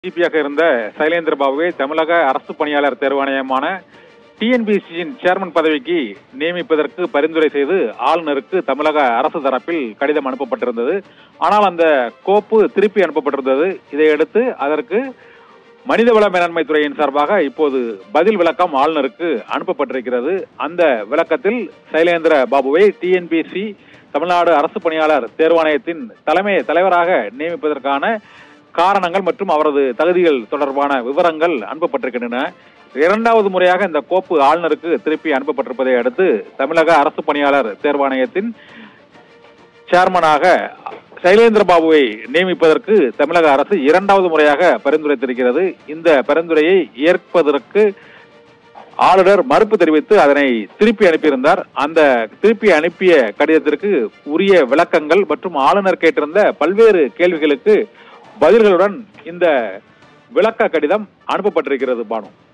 டிஜிபியாக இருந்த சைலேந்திர பாபுவை தமிழக அரசு பணியாளர் தேர்வாணையமான டிஎன்பிசியின் சேர்மன் பதவிக்கு நியமிப்பதற்கு பரிந்துரை செய்து ஆளுநருக்கு தமிழக அரசு தரப்பில் கடிதம் அனுப்பப்பட்டிருந்தது ஆனால் அந்த கோப்பு திருப்பி அனுப்பப்பட்டிருந்தது இதையடுத்து அதற்கு மனிதவள மேலாண்மை துறையின் சார்பாக இப்போது பதில் விளக்கம் ஆளுநருக்கு அனுப்பப்பட்டிருக்கிறது அந்த விளக்கத்தில் சைலேந்திர பாபுவை டிஎன்பிசி தமிழ்நாடு அரசு பணியாளர் தேர்வாணையத்தின் தலைமை தலைவராக நியமிப்பதற்கான காரணங்கள் மற்றும் அவரது தகுதிகள் தொடர்பான விவரங்கள் அனுப்பப்பட்டிருக்கின்றன இரண்டாவது முறையாக இந்த கோப்பு ஆளுநருக்கு திருப்பி அனுப்பப்பட்டிருப்பதை அடுத்து தமிழக அரசு பணியாளர் தேர்வாணையத்தின் சேர்மனாக சைலேந்திர பாபுவை நியமிப்பதற்கு தமிழக அரசு இரண்டாவது முறையாக பரிந்துரைத்திருக்கிறது இந்த பரிந்துரையை ஏற்பதற்கு ஆளுநர் மறுப்பு தெரிவித்து அதனை திருப்பி அனுப்பியிருந்தார் அந்த திருப்பி அனுப்பிய கடிதத்திற்கு உரிய விளக்கங்கள் மற்றும் ஆளுநர் கேட்டிருந்த பல்வேறு கேள்விகளுக்கு பதில்களுடன் இந்த விளக்க கடிதம் அனுப்பப்பட்டிருக்கிறது பானு